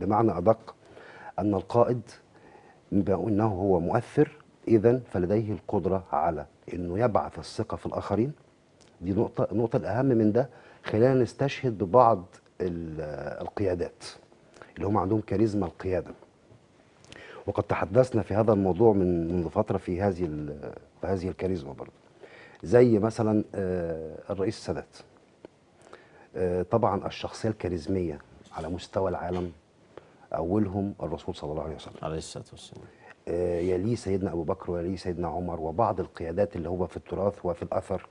بمعنى ادق ان القائد بما انه هو مؤثر اذا فلديه القدره على انه يبعث الثقه في الاخرين دي نقطه النقطه الاهم من ده خلينا نستشهد ببعض ال- القيادات اللي هم عندهم كاريزما القياده وقد تحدثنا في هذا الموضوع من منذ فتره في هذه ال- في هذه الكاريزما برضه زي مثلا آه، الرئيس السادات آه، طبعا الشخصيه الكاريزميه على مستوى العالم اولهم الرسول صلى الله عليه وسلم عليه الصلاه والسلام آه، يليه سيدنا ابو بكر ويليه سيدنا عمر وبعض القيادات اللي هو في التراث وفي الاثر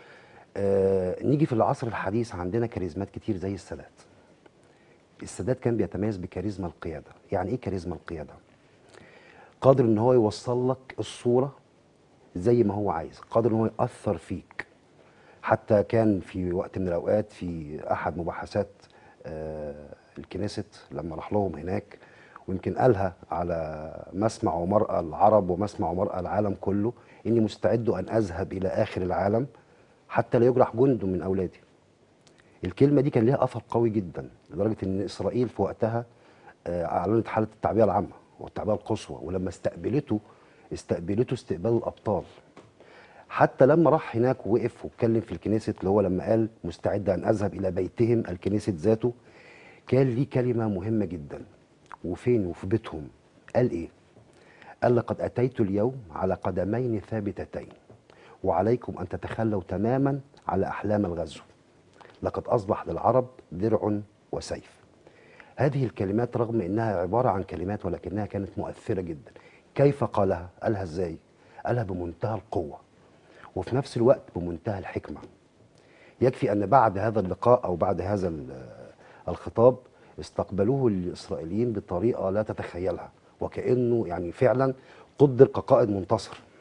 آه، نيجي في العصر الحديث عندنا كاريزمات كتير زي السادات السادات كان بيتميز بكاريزما القياده يعني ايه كاريزما القياده قادر ان هو يوصل لك الصوره زي ما هو عايز قادر ان هو ياثر فيك حتى كان في وقت من الاوقات في احد مباحثات آه، الكنيست لما راح لهم هناك ويمكن قالها على مسمع ومرأى العرب ومسمع ومرأى العالم كله اني مستعد ان اذهب الى اخر العالم حتى لا يجرح جند من اولادي الكلمه دي كان ليها اثر قوي جدا لدرجه ان اسرائيل في وقتها آه، اعلنت حاله التعبئه العامه والتعبئه القصوى ولما استقبلته استقبلته استقبال الابطال حتى لما راح هناك ووقف واتكلم في الكنيست اللي هو لما قال مستعد ان اذهب الى بيتهم الكنيست ذاته كان ليه كلمه مهمه جدا وفين وفي بيتهم قال ايه قال لقد اتيت اليوم على قدمين ثابتتين وعليكم ان تتخلوا تماما على احلام الغزو لقد اصبح للعرب درع وسيف هذه الكلمات رغم انها عباره عن كلمات ولكنها كانت مؤثره جدا كيف قالها قالها ازاي قالها بمنتهى القوه وفي نفس الوقت بمنتهى الحكمه يكفي ان بعد هذا اللقاء او بعد هذا ال- الخطاب استقبلوه الاسرائيليين بطريقه لا تتخيلها وكانه يعني فعلا قدر كقائد منتصر